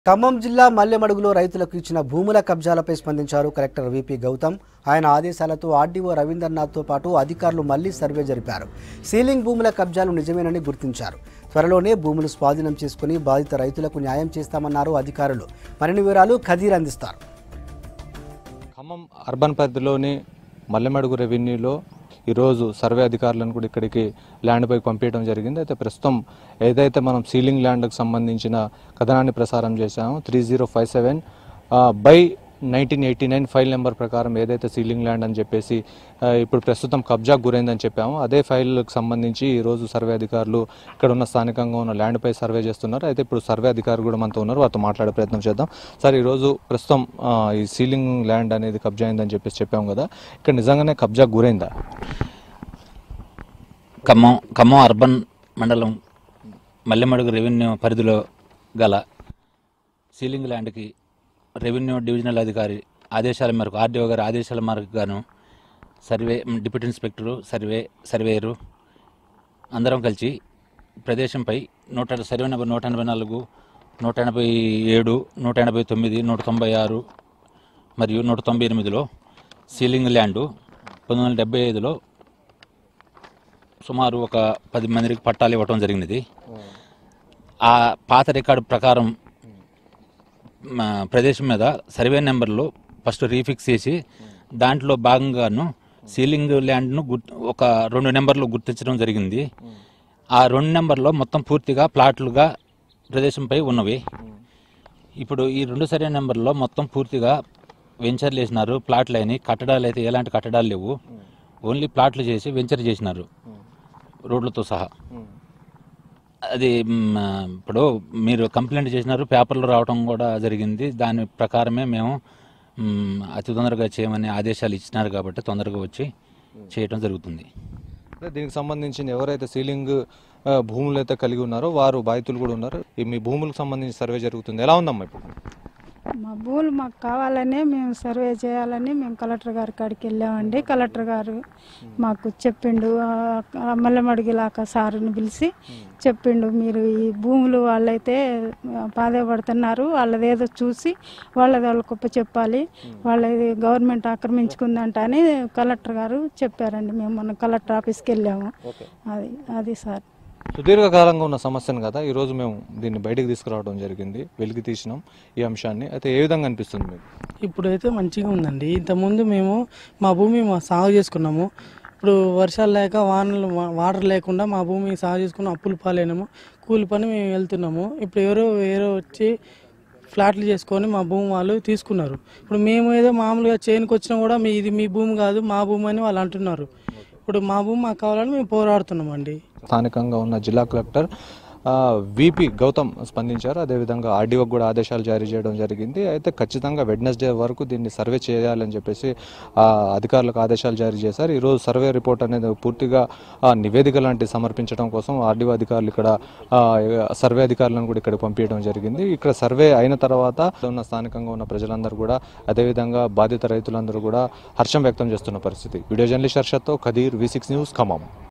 ఖమ్మం జిల్లా మల్లెమడుగులో రైతులకు ఇచ్చిన భూముల కబ్జాలపై స్పందించారు కలెక్టర్ విపి గౌతమ్ ఆయన ఆదేశాలతో ఆర్డీఓ రవీంద్రనాథ్తో పాటు అధికారులు మళ్లీ సర్వే జరిపారు సీలింగ్ భూముల కబ్జాలు నిజమేనని గుర్తించారు త్వరలోనే భూములు స్వాధీనం చేసుకుని బాధిత రైతులకు న్యాయం చేస్తామన్నారు అధికారులు మరిన్ని వివరాలు ఖదీర్ అందిస్తారు ఖమ్మం అర్బన్ పరిధిలోని మల్లెమడుగు రెవెన్యూలో ఈరోజు సర్వే అధికారులను కూడా ఇక్కడికి ల్యాండ్పై పంపించడం జరిగింది అయితే ప్రస్తుతం ఏదైతే మనం సీలింగ్ ల్యాండ్కి సంబంధించిన కథనాన్ని ప్రసారం చేశామో three zero five seven by nineteen eighty nine file number ప్రకారం ఏదైతే సీలింగ్ ల్యాండ్ అని చెప్పేసి ఆ, ఇప్పుడు ప్రస్తుతం కబ్జాకు గురైందని చెప్పామో అదే ఫైల్కి సంబంధించి ఈరోజు సర్వే అధికారులు ఇక్కడ ఉన్న స్థానికంగా ఉన్న ల్యాండ్పై సర్వే చేస్తున్నారు అయితే ఇప్పుడు సర్వే అధికారులు కూడా మనతో ఉన్నారు వారితో మాట్లాడే ప్రయత్నం చేద్దాం సార్ ఈరోజు ప్రస్తుతం ఆ, ఈ సీలింగ్ ల్యాండ్ అనేది కబ్జా అయిందని చెప్పేసి చెప్పాం కదా ఇక్కడ నిజంగానే కబ్జా గురైందా ఖమ్మం ఖమ్మం అర్బన్ మండలం మల్లెమడుగు రెవెన్యూ పరిధిలో గల సీలింగ్ ల్యాండ్కి రెవెన్యూ డివిజనల్ అధికారి ఆదేశాల మేరకు ఆర్డీఓ గారి ఆదేశాల మేరకు గాను survey deputy inspector survey surveyor అందరం కలిసి ప్రదేశంపై నూట సర్వే నెంబర్ నూట ఎనభై నాలుగు నూట ఎనభై ఏడు నూట ఎనభై తొమ్మిది నూట తొంభై ఆరు మరియు నూట తొంభై ఎనిమిదిలో సీలింగ్ ల్యాండు పంతొమ్మిది వందల డెబ్బై ఐదులో సుమారు ఒక పది మందికి పట్టాలు ఇవ్వటం జరిగినది ఆ పాత రికార్డు ప్రకారం మా ప్రదేశం మీద సర్వే నెంబర్లో ఫస్ట్ రీఫిక్స్ చేసి దాంట్లో భాగంగాను సీలింగ్ ల్యాండ్ను గుర్తు ఒక రెండు నెంబర్లు గుర్తించడం జరిగింది ఆ రెండు నెంబర్లో మొత్తం పూర్తిగా ప్లాట్లుగా ప్రదేశంపై ఉన్నవి ఇప్పుడు ఈ రెండు సర్వే నెంబర్లో మొత్తం పూర్తిగా వెంచర్లు వేసినారు ప్లాట్లు అయినాయి కట్టడాలు అయితే ఎలాంటి కట్టడాలు లేవు ఓన్లీ ప్లాట్లు చేసి వెంచర్ చేసినారు రోడ్లతో సహా అది మ్, ఇప్పుడు మీరు కంప్లైంట్ చేసినారు పేపర్లు రావడం కూడా జరిగింది దాని ప్రకారమే మేము మ్, అతి తొందరగా చేయమని ఆదేశాలు ఇచ్చినారు కాబట్టి తొందరగా వచ్చి చేయటం జరుగుతుంది అంటే దీనికి సంబంధించిన ఎవరైతే సీలింగ్ ఆ, భూములు అయితే కలిగి ఉన్నారో వారు బాధితులు కూడా ఉన్నారు ఈ మీ భూములకు సంబంధించి సర్వే జరుగుతుంది ఎలా ఉందమ్మా ఇప్పుడు మా భూములు మాకు కావాలని మేము సర్వే చేయాలని మేము కలెక్టర్ గారి కాడికి వెళ్ళామండి కలెక్టర్ గారు మాకు చెప్పిండు ఆ మల్లెమడిగిలాక సారుని పిలిచి చెప్పిండు మీరు ఈ భూములు వాళ్ళైతే బాధపడుతున్నారు వాళ్ళది ఏదో చూసి వాళ్ళది వాళ్ళ గొప్ప చెప్పాలి వాళ్ళది గవర్నమెంట్ ఆక్రమించుకుందంట అని కలెక్టర్ గారు చెప్పారండి మేము మొన్న కలెక్టర్ ఆఫీస్కి వెళ్ళాము ఓకే అది అది సార్ సుదీర్ఘకాలంగా ఉన్న సమస్యను కదా ఈరోజు మేము దీన్ని బయటికి తీసుకురావడం జరిగింది వెలికి తీసినాం ఈ అంశాన్ని అయితే ఏ విధంగా అనిపిస్తుంది మీకు ఇప్పుడైతే మంచిగా ఉందండి ఇంతకుముందు మేము మా భూమి మా సాగు చేసుకున్నాము ఇప్పుడు వర్షాలు లేక వానలు వా- వాటర్ లేకుండా మా భూమి సాగు చేసుకున్న అప్పులు పాలైనాము కూలి పని మేము వెళ్తున్నాము ఇప్పుడు ఎవరో వేరే వచ్చి ఫ్లాట్లు చేసుకొని మా భూమి వాళ్ళు తీసుకున్నారు ఇప్పుడు మేము ఏదో మామూలుగా చేనుకు వచ్చినా కూడా మీ ఇది మీ భూమి కాదు మా భూమి అని వాళ్ళు అంటున్నారు ఇప్పుడు మా భూమి మాకు కావాలని మేము పోరాడుతున్నామండి స్థానికంగా ఉన్న జిల్లా కలెక్టర్ ఆ, విపి గౌతమ్ స్పందించారు అదేవిధంగా ఆర్డీఓ కూడా ఆదేశాలు జారీ చేయడం జరిగింది అయితే ఖచ్చితంగా వెడ్నెస్డే వరకు దీన్ని సర్వే చేయాలని చెప్పేసి ఆ, అధికారులకు ఆదేశాలు జారీ చేశారు ఈరోజు సర్వే రిపోర్ట్ అనేది పూర్తిగా ఆ, నివేదిక లాంటి సమర్పించడం కోసం ఆర్డీఓ అధికారులు ఇక్కడ ఆ, సర్వే అధికారులను కూడా ఇక్కడ పంపించడం జరిగింది ఇక్కడ సర్వే అయిన తర్వాత ఉన్న స్థానికంగా ఉన్న ప్రజలందరూ కూడా అదేవిధంగా బాధిత రైతులందరూ కూడా హర్షం వ్యక్తం చేస్తున్న పరిస్థితి వీడియో జర్నలిస్ట్ హర్షత్తో Khadeer V six news Khammam